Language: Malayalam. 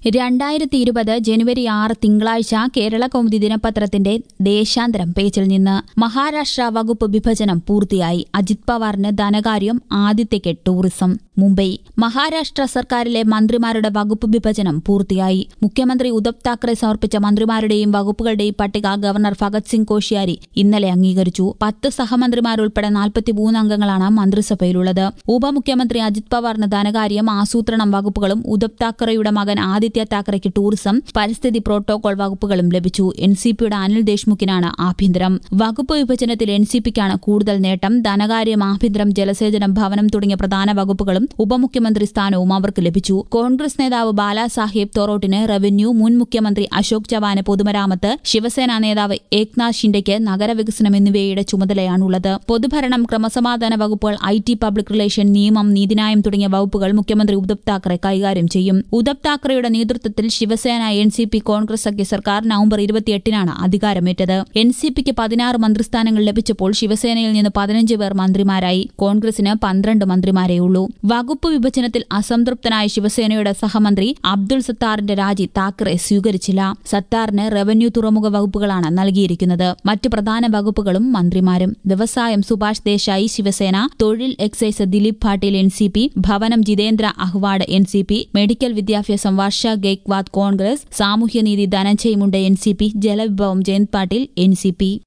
രണ്ടായിരത്തി ഇരുപത് ജനുവരി ആറ് തിങ്കളാഴ്ച കേരള കൗമുദി ദിനപത്രത്തിന്റെ ദേശാന്തരം പേജിൽ നിന്ന് മഹാരാഷ്ട്ര വകുപ്പ് വിഭജനം പൂർത്തിയായി അജിത് പവാറിന് ധനകാര്യം ആദിത്യയ്ക്ക് ടൂറിസം മുംബൈ മഹാരാഷ്ട്ര സർക്കാരിലെ മന്ത്രിമാരുടെ വകുപ്പ് വിഭജനം പൂർത്തിയായി മുഖ്യമന്ത്രി ഉദ്ധവ് താക്കറെ സമർപ്പിച്ച മന്ത്രിമാരുടെയും വകുപ്പുകളുടെയും പട്ടിക ഗവർണർ ഭഗത് സിംഗ് കോഷ്യാരി ഇന്നലെ അംഗീകരിച്ചു പത്ത് സഹമന്ത്രിമാരുൾപ്പെടെ നാൽപ്പത്തിമൂന്ന് അംഗങ്ങളാണ് മന്ത്രിസഭയിലുള്ളത് ഉപമുഖ്യമന്ത്രി അജിത് പവാറിന് ധനകാര്യം ആസൂത്രണം വകുപ്പുകളും ഉദ്ധവ് താക്കറെയുടെ മകൻ ആദിത്യ താക്കറയ്ക്ക് ടൂറിസം പരിസ്ഥിതി പ്രോട്ടോകോൾ വകുപ്പുകളും ലഭിച്ചു എൻ സി പിയുടെ അനിൽ ദേശ്മുഖിനാണ് ആഭ്യന്തരം വകുപ്പ് വിഭജനത്തിൽ എൻ സി പിക്കാണ് കൂടുതൽ നേട്ടം ധനകാര്യം ആഭ്യന്തരം ജലസേചനം ഭവനം തുടങ്ങിയ പ്രധാന വകുപ്പുകളും ഉപമുഖ്യമന്ത്രി സ്ഥാനവും അവർക്ക് ലഭിച്ചു കോൺഗ്രസ് നേതാവ് ബാലാസാഹേബ് തോറോട്ടിന് റവന്യൂ മുൻ മുഖ്യമന്ത്രി അശോക് ചവാന് പൊതുമരാമത്ത് ശിവസേന നേതാവ് ഏക്നാഥ് ഷിൻഡെയ്ക്ക് നഗരവികസനം എന്നിവയുടെ ചുമതലയാണുള്ളത് പൊതുഭരണം ക്രമസമാധാന വകുപ്പുകൾ ഐ ടി പബ്ലിക് റിലേഷൻ നിയമം നീതിന്യായം തുടങ്ങിയ വകുപ്പുകൾ മുഖ്യമന്ത്രി ഉദ്ധവ് താക്കറെ കൈകാര്യം ചെയ്യും ഉദ്ധവ് താക്കറെയുടെ നേതൃത്വത്തിൽ Shiv Sena N C P Congress സഖ്യ സർക്കാർ നവംബർ ഇരുപത്തിയെട്ടിനാണ് അധികാരമേറ്റത് എൻ സി പിക്ക് പതിനാറ് മന്ത്രിസ്ഥാനങ്ങൾ ലഭിച്ചപ്പോൾ ശിവസേനയിൽ നിന്ന് പതിനഞ്ച് പേർ മന്ത്രിമാരായി കോൺഗ്രസിന് പന്ത്രണ്ട് മന്ത്രിമാരെയുള്ളൂ വകുപ്പ് വിഭജനത്തിൽ അസംതൃപ്തനായ ശിവസേനയുടെ സഹമന്ത്രി അബ്ദുൾ സത്താറിന്റെ രാജി താക്കറെ സ്വീകരിച്ചില്ല സത്താറിന് റവന്യൂ തുറമുഖ വകുപ്പുകളാണ് നൽകിയിരിക്കുന്നത് മറ്റ് പ്രധാന വകുപ്പുകളും മന്ത്രിമാരും വ്യവസായം സുഭാഷ് ദേശായി ശിവസേന തൊഴിൽ excise Dilip Patil N C P ഭവനം Jitendra Awhad N C P medical വിദ്യാഭ്യാസം വർഷ ഗെയ്ക്വാദ് കോൺഗ്രസ് സാമൂഹ്യനീതി Dhananjay Munde N C P ജലവിഭവം Jayant Patil N C P